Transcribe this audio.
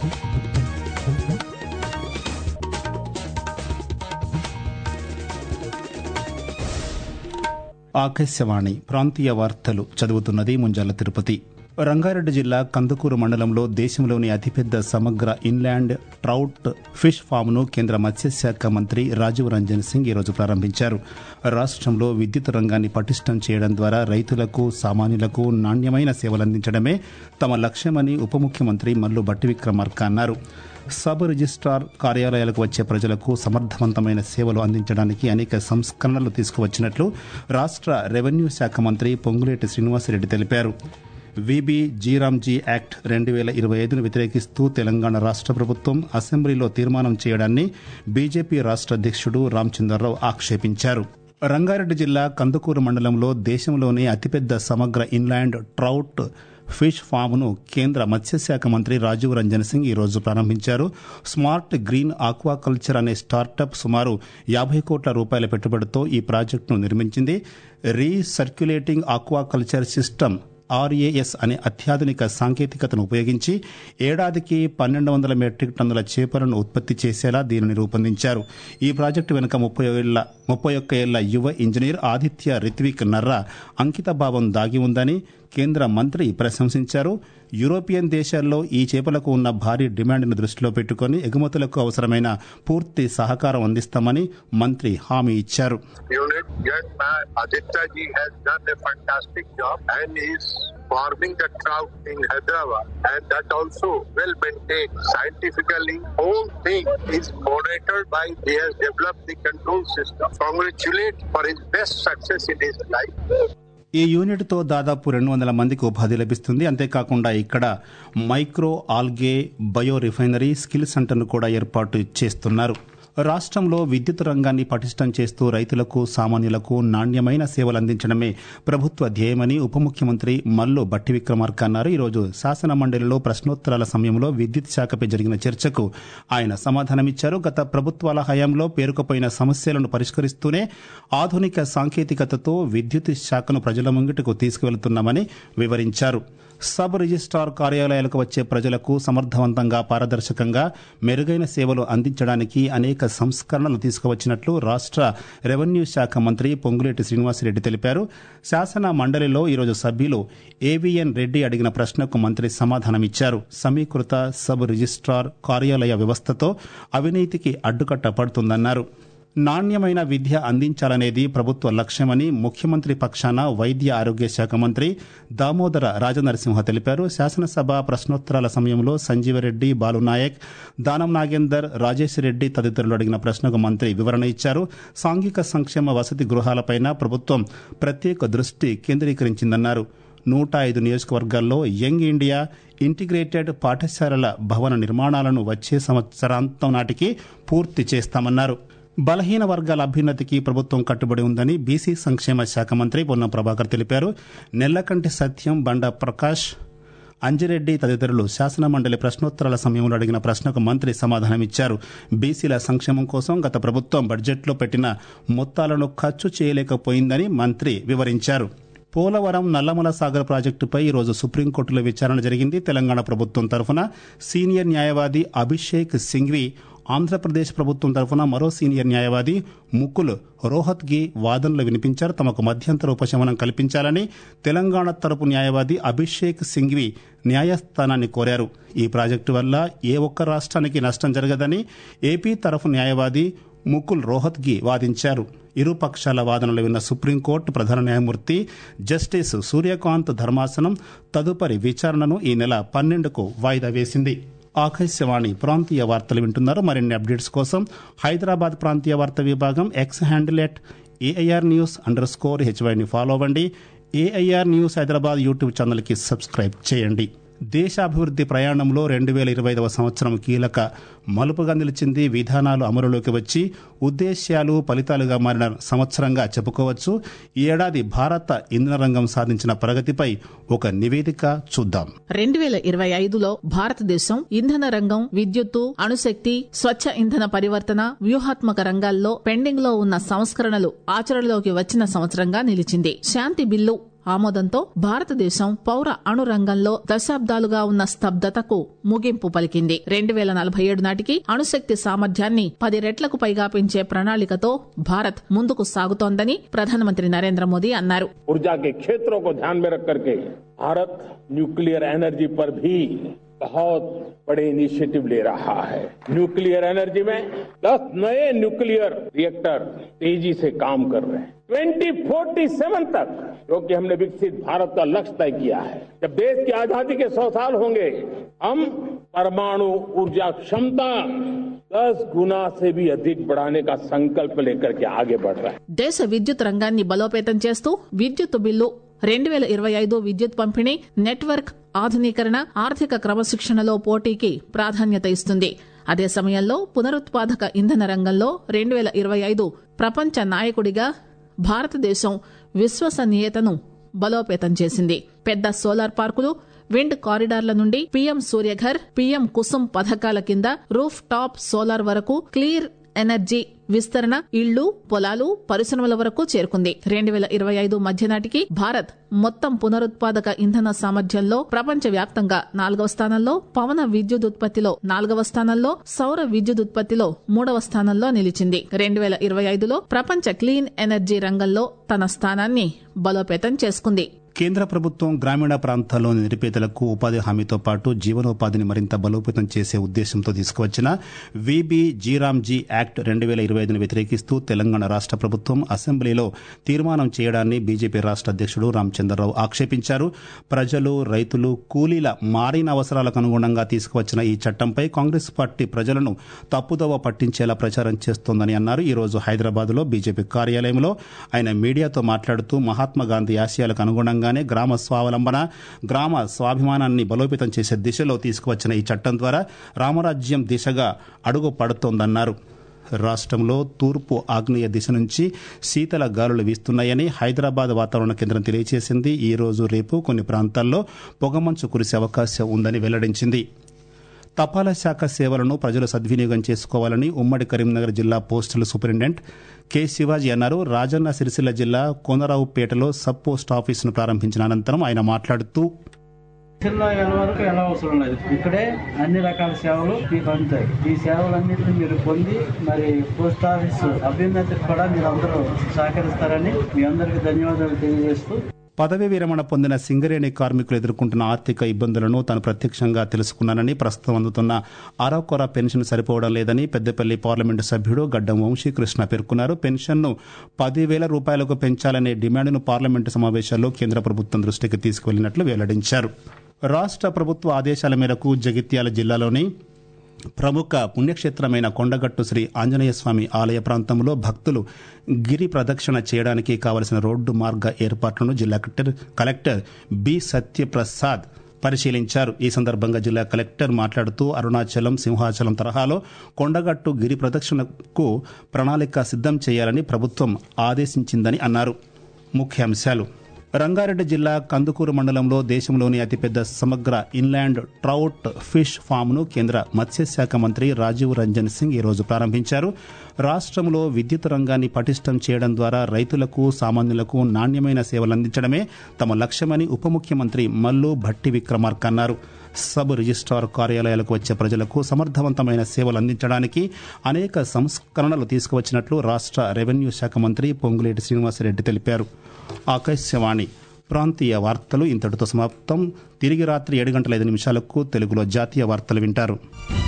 ఆకాశవాణి ప్రాంతీయ వార్తలు చదువుతున్నది ముంజాల తిరుపతి రంగారెడ్డి జిల్లా కందుకూరు మండలంలో దేశంలోని అతిపెద్ద సమగ్ర ఇన్లాండ్ ట్రౌట్ ఫిష్ ఫామ్ను కేంద్ర మత్స్యశాఖ మంత్రి రాజీవ్ రంజన్ సింగ్ ఈరోజు ప్రారంభించారు రాష్ట్రంలో విద్యుత్ రంగాన్ని పటిష్టం చేయడం ద్వారా రైతులకు సామాన్యులకు నాణ్యమైన సేవలందించడమే తమ లక్ష్యమని ఉప ముఖ్యమంత్రి మల్లు బట్టి విక్రమార్క అన్నారు సబ్ రిజిస్ట్రార్ కార్యాలయాలకు వచ్చే ప్రజలకు సమర్థవంతమైన సేవలు అందించడానికి అనేక సంస్కరణలు తీసుకువచ్చినట్లు రాష్ట్ర రెవెన్యూ శాఖ మంత్రి పొంగులేటి శ్రీనివాసరెడ్డి తెలిపారు విబి జీరామ్జీ యాక్ట్ రెండు వేల ఇరవై ఐదును వ్యతిరేకిస్తూ తెలంగాణ రాష్ట్ర ప్రభుత్వం అసెంబ్లీలో తీర్మానం చేయడాన్ని బీజేపీ రాష్ట్ర అధ్యక్షుడు రామచంద్రరావు ఆక్షేపించారు రంగారెడ్డి జిల్లా కందుకూరు మండలంలో దేశంలోనే అతిపెద్ద సమగ్ర ఇన్లాండ్ ట్రౌట్ ఫిష్ ఫామ్ను కేంద్ర మత్స్యశాఖ మంత్రి రాజీవ్ రంజన్ సింగ్ ఈరోజు ప్రారంభించారు స్మార్ట్ గ్రీన్ ఆక్వాకల్చర్ అనే స్టార్టప్ సుమారు యాభై కోట్ల రూపాయల పెట్టుబడితో ఈ ప్రాజెక్టును నిర్మించింది రీసర్క్యులేటింగ్ ఆక్వాకల్చర్ సిస్టమ్ ఆర్ఏఎస్ అనే అత్యాధునిక సాంకేతికతను ఉపయోగించి ఏడాదికి పన్నెండు వందల మెట్రిక్ టన్నుల చేపలను ఉత్పత్తి చేసేలా దీనిని రూపొందించారు ఈ ప్రాజెక్టు వెనుక ముప్పై ఏళ్ల ముప్పై ఒక్క ఏళ్ల యువ ఇంజనీర్ ఆదిత్య రిత్విక్ నర్రా అంకిత భావం దాగి ఉందని కేంద్ర మంత్రి ప్రశంసించారు యూరోపియన్ దేశాల్లో ఈ చేపలకు ఉన్న భారీ డిమాండ్ను దృష్టిలో పెట్టుకుని ఎగుమతులకు అవసరమైన పూర్తి సహకారం అందిస్తామని మంత్రి హామీ ఇచ్చారు unit. Young man Aditya ji has done a fantastic job and is farming the trout in Hyderabad and that also well maintained scientifically. Whole thing is monitored by he has developed the control system. Congratulate for his best success in his life. ఈ యూనిట్తో దాదాపు రెండు వందల మందికి ఉపాధి లభిస్తుంది అంతేకాకుండా ఇక్కడ micro algae bio refinery skill సెంటర్ను కూడా ఏర్పాటు చేస్తున్నారు రాష్ట్రంలో విద్యుత్ రంగాన్ని పటిష్టం చేస్తూ రైతులకు సామాన్యులకు నాణ్యమైన సేవలు అందించడమే ప్రభుత్వ ధ్యేయమని ఉప ముఖ్యమంత్రి మల్లు బట్టి విక్రమార్క అన్నారు ఈరోజు శాసన మండలిలో ప్రశ్నోత్తరాల సమయంలో విద్యుత్ శాఖపై జరిగిన చర్చకు ఆయన సమాధానమిచ్చారు గత ప్రభుత్వాల హయాంలో పేరుకుపోయిన సమస్యలను పరిష్కరిస్తూనే ఆధునిక సాంకేతికతతో విద్యుత్ శాఖను ప్రజల ముంగిటకు తీసుకువెళ్తున్నామని వివరించారు సబ్ రిజిస్ట్రార్ కార్యాలయాలకు వచ్చే ప్రజలకు సమర్థవంతంగా పారదర్శకంగా మెరుగైన సేవలు అందించడానికి అనేక సంస్కరణలు తీసుకువచ్చినట్లు రాష్ట్ర రెవెన్యూ శాఖ మంత్రి పొంగులేటి శ్రీనివాసరెడ్డి తెలిపారు శాసన మండలిలో ఈరోజు సభ్యులు ఏవిఎన్ రెడ్డి అడిగిన ప్రశ్నకు మంత్రి సమాధానమిచ్చారు సమీకృత సబ్ రిజిస్ట్రార్ కార్యాలయ వ్యవస్థతో అవినీతికి అడ్డుకట్ట పడుతుందన్నారు నాణ్యమైన విద్య అందించాలనేది ప్రభుత్వ లక్ష్యమని ముఖ్యమంత్రి పక్షాన వైద్య ఆరోగ్య శాఖ మంత్రి దామోదర రాజనరసింహ తెలిపారు శాసనసభ ప్రశ్నోత్తరాల సమయంలో సంజీవరెడ్డి బాలునాయక్ దానం నాగేందర్ రాజేష్ రెడ్డి తదితరులు అడిగిన ప్రశ్నకు మంత్రి వివరణ ఇచ్చారు సాంఘిక సంక్షేమ వసతి గృహాలపైన ప్రభుత్వం ప్రత్యేక దృష్టి కేంద్రీకరించిందన్నారు నూట ఐదు నియోజకవర్గాల్లో యంగ్ ఇండియా ఇంటిగ్రేటెడ్ పాఠశాలల భవన నిర్మాణాలను వచ్చే సంవత్సరాంతం నాటికి పూర్తి చేస్తామన్నారు బలహీన వర్గాల అభ్యున్నతికి ప్రభుత్వం కట్టుబడి ఉందని బీసీ సంక్షేమ శాఖ మంత్రి పొన్నం ప్రభాకర్ తెలిపారు నెల్లకంటి సత్యం బండ ప్రకాష్ అంజిరెడ్డి తదితరులు శాసన మండలి ప్రశ్నోత్తరాల సమయంలో అడిగిన ప్రశ్నకు మంత్రి సమాధానమిచ్చారు బీసీల సంక్షేమం కోసం గత ప్రభుత్వం బడ్జెట్లో పెట్టిన మొత్తాలను ఖర్చు చేయలేకపోయిందని మంత్రి వివరించారు పోలవరం నల్లమల సాగర్ ప్రాజెక్టుపై ఈరోజు సుప్రీంకోర్టులో విచారణ జరిగింది తెలంగాణ ప్రభుత్వం తరఫున సీనియర్ న్యాయవాది అభిషేక్ సింఘ్వి ఆంధ్రప్రదేశ్ ప్రభుత్వం తరఫున మరో సీనియర్ న్యాయవాది ముకుల్ రోహత్గి వాదనలు వినిపించారు తమకు మధ్యంతర ఉపశమనం కల్పించాలని తెలంగాణ తరపు న్యాయవాది అభిషేక్ సింఘ్వి న్యాయస్థానాన్ని కోరారు ఈ ప్రాజెక్టు వల్ల ఏ ఒక్క రాష్ట్రానికి నష్టం జరగదని ఏపీ తరఫు న్యాయవాది ముకుల్ రోహత్గి వాదించారు ఇరు పక్షాల వాదనలు విన్న సుప్రీంకోర్టు ప్రధాన న్యాయమూర్తి జస్టిస్ సూర్యకాంత్ ధర్మాసనం తదుపరి విచారణను ఈ నెల పన్నెండుకు వాయిదా వేసింది ఆకాశవాణి ప్రాంతీయ వార్తలు వింటున్నారు మరిన్ని అప్డేట్స్ కోసం హైదరాబాద్ ప్రాంతీయ వార్తా విభాగం X handle at AIR news underscore హెచ్వైని ఫాలో అవ్వండి ఏఐఆర్ న్యూస్ హైదరాబాద్ యూట్యూబ్ ఛానల్కి సబ్స్క్రైబ్ చేయండి దేశాభివృద్ధి ప్రయాణంలో రెండు వేల ఇరవై ఐదవ సంవత్సరం కీలక మలుపుగా నిలిచింది విధానాలు అమలులోకి వచ్చి ఉద్దేశ్యాలు ఫలితాలుగా మారిన సంవత్సరంగా చెప్పుకోవచ్చు ఈ ఏడాది భారత ఇంధన రంగం సాధించిన ప్రగతిపై ఒక నివేదిక చూద్దాం రెండు వేల ఇరవై ఐదులో భారతదేశం ఇంధన రంగం విద్యుత్తు అణుశక్తి స్వచ్ఛ ఇంధన పరివర్తన వ్యూహాత్మక రంగాల్లో పెండింగ్ లో ఉన్న సంస్కరణలు ఆచరణలోకి వచ్చిన సంవత్సరంగా నిలిచింది శాంతి బిల్లు ఆమోదంతో భారతదేశం పౌర అణు రంగంలో దశాబ్దాలుగా ఉన్న స్తబ్దతకు ముగింపు పలికింది రెండు వేల నలభై ఏడు నాటికి అణుశక్తి సామర్థ్యాన్ని పది రెట్లకు పైగా పెంచే ప్రణాళికతో భారత్ ముందుకు సాగుతోందని ప్రధానమంత్రి నరేంద్ర మోదీ అన్నారు ऊर्जा के क्षेत्रों को ध्यान में रख करके भारत न्यूक्लियर एनर्जी पर भी बहुत बड़े इनिशिएटिव ले रहा है न्यूक्लियर एनर्जी में दस नए न्यूक्लियर रिएक्टर तेजी से काम कर रहे हैं 2047 तक क्योंकि हमने विकसित भारत का लक्ष्य तय किया है जब देश की आजादी के सौ साल होंगे हम परमाणु ऊर्जा क्षमता दस गुना से भी अधिक बढ़ाने का संकल्प लेकर के आगे बढ़ रहे हैं దేశ విద్యుత్ రంగాన్ని బలోపేతం చేస్తూ విద్యుత్ బిల్లు రెండు వేల ఇరవై ఐదు విద్యుత్ పంపిణీ నెట్వర్క్ ఆధునీకరణ ఆర్థిక క్రమశిక్షణలో పోటీకి ప్రాధాన్యత ఇస్తుంది అదే సమయంలో పునరుత్పాదక ఇంధన రంగంలో రెండు వేల ఇరవై ఐదు ప్రపంచ నాయకుడిగా భారతదేశం విశ్వసనీయతను బలోపేతం చేసింది పెద్ద సోలార్ పార్కులు విండ్ కారిడార్ల నుండి పీఎం సూర్యఘర్ పీఎం కుసుమ్ పథకాల కింద రూఫ్ టాప్ సోలార్ వరకు క్లియర్ ఎనర్జీ విస్తరణ ఇళ్లు పొలాలు పరిశ్రమల వరకు చేరుకుంది రెండు వేల ఇరవై ఐదు మధ్య నాటికి భారత్ మొత్తం పునరుత్పాదక ఇంధన సామర్థ్యంలో ప్రపంచ వ్యాప్తంగా నాలుగవ స్థానంలో పవన విద్యుత్ ఉత్పత్తిలో నాలుగవ స్థానంలో సౌర విద్యుత్ ఉత్పత్తిలో మూడవ స్థానంలో నిలిచింది రెండు వేల ఇరవై ఐదులో ప్రపంచ క్లీన్ ఎనర్జీ రంగంలో తన స్థానాన్ని బలోపేతం చేసుకుంది కేంద్ర ప్రభుత్వం గ్రామీణ ప్రాంతాల్లోని నిరుపేదలకు ఉపాధి హామీతో పాటు జీవనోపాధిని మరింత బలోపేతం చేసే ఉద్దేశంతో తీసుకువచ్చిన విబి జీరామ్జీ యాక్ట్ రెండు వేల ఇరవై ఐదును వ్యతిరేకిస్తూ తెలంగాణ రాష్ట ప్రభుత్వం అసెంబ్లీలో తీర్మానం చేయడాన్ని బీజేపీ రాష్ట అధ్యక్షుడు రామచంద్రరావు ఆక్షేపించారు ప్రజలు రైతులు కూలీల మారిన అవసరాలకు అనుగుణంగా తీసుకువచ్చిన ఈ చట్టంపై కాంగ్రెస్ పార్టీ ప్రజలను తప్పుదోవ పట్టించేలా ప్రచారం చేస్తోందని అన్నారు ఈ రోజు హైదరాబాద్ లో బీజేపీ కార్యాలయంలో ఆయన మీడియాతో మాట్లాడుతూ మహాత్మా గాంధీ ఆశయాలకు అనుగుణంగానే గ్రామ స్వావలంబన గ్రామ స్వాభిమానాన్ని బలోపేతం చేసే దిశలో తీసుకువచ్చిన ఈ చట్టం ద్వారా రామరాజ్యం దిశగా అడుగు పడుతోందన్నారు రాష్ట్రంలో తూర్పు ఆగ్నేయ దిశ నుంచి శీతల గాలులు వీస్తున్నాయని హైదరాబాద్ వాతావరణ కేంద్రం తెలియజేసింది ఈ రోజు రేపు కొన్ని ప్రాంతాల్లో పొగమంచు కురిసే అవకాశం ఉందని వెల్లడించింది తపాలా శాఖ సేవలను ప్రజలు సద్వినియోగం చేసుకోవాలని ఉమ్మడి కరీంనగర్ జిల్లా పోస్టల్ సూపరింటెండెంట్ కె శివాజీ అన్నారు రాజన్న సిరిసిల్ల జిల్లా కోనరావుపేటలో సబ్ పోస్ట్ ఆఫీసును ప్రారంభించిన అనంతరం ఆయన మాట్లాడుతూ జిల్లా వెళ్ళ వరకు ఎలా అవసరం లేదు ఇక్కడే అన్ని రకాల సేవలు మీకు అందుతాయి ఈ సేవలన్నింటినీ మీరు పొంది మరి పోస్ట్ ఆఫీస్ అభ్యున్నతికి కూడా మీరు అందరూ సహకరిస్తారని మీ అందరికీ ధన్యవాదాలు తెలియజేస్తూ పదవీ విరమణ పొందిన సింగరేణి కార్మికులు ఎదుర్కొంటున్న ఆర్థిక ఇబ్బందులను తాను ప్రత్యక్షంగా తెలుసుకున్నానని ప్రస్తుతం అందుతున్న అరకొర పెన్షన్ సరిపోవడం లేదని పెద్దపల్లి పార్లమెంటు సభ్యుడు గడ్డం వంశీకృష్ణ పేర్కొన్నారు పెన్షన్ను పదివేల రూపాయలకు పెంచాలనే డిమాండ్ను పార్లమెంటు సమావేశాల్లో కేంద్ర ప్రభుత్వం దృష్టికి తీసుకువెళ్లినట్లు వెల్లడించారు రాష్ట్ర ప్రభుత్వ ఆదేశాల మేరకు జగిత్యాల జిల్లాలోని ప్రముఖ పుణ్యక్షేత్రమైన కొండగట్టు శ్రీ ఆంజనేయ స్వామి ఆలయ ప్రాంతంలో భక్తులు గిరి ప్రదక్షిణ చేయడానికి కావలసిన రోడ్డు మార్గ ఏర్పాట్లను జిల్లా కలెక్టర్ కలెక్టర్ బి సత్యప్రసాద్ పరిశీలించారు ఈ సందర్భంగా జిల్లా కలెక్టర్ మాట్లాడుతూ అరుణాచలం సింహాచలం తరహాలో కొండగట్టు గిరి ప్రదక్షిణకు ప్రణాళిక సిద్ధం చేయాలని ప్రభుత్వం ఆదేశించిందని అన్నారు ముఖ్యాంశాలు రంగారెడ్డి జిల్లా కందుకూరు మండలంలో దేశంలోని అతిపెద్ద సమగ్ర ఇన్లాండ్ ట్రౌట్ ఫిష్ ఫామ్ను కేంద్ర మత్స్యశాఖ మంత్రి రాజీవ్ రంజన్ సింగ్ ఈరోజు ప్రారంభించారు రాష్ట్రంలో విద్యుత్ రంగాన్ని పటిష్టం చేయడం ద్వారా రైతులకు సామాన్యులకు నాణ్యమైన సేవలు అందించడమే తమ లక్ష్యమని ఉప ముఖ్యమంత్రి మల్లు భట్టి విక్రమార్క అన్నారు సబ్ రిజిస్ట్రార్ కార్యాలయాలకు వచ్చే ప్రజలకు సమర్థవంతమైన సేవలు అందించడానికి అనేక సంస్కరణలు తీసుకువచ్చినట్లు రాష్ట్ర రెవెన్యూ శాఖ మంత్రి పొంగులేటి శ్రీనివాసరెడ్డి తెలిపారు ఆకాశవాణి ప్రాంతీయ వార్తలు ఇంతటితో సమాప్తం తిరిగి రాత్రి ఏడు గంటల ఐదు నిమిషాలకు తెలుగులో జాతీయ వార్తలు వింటారు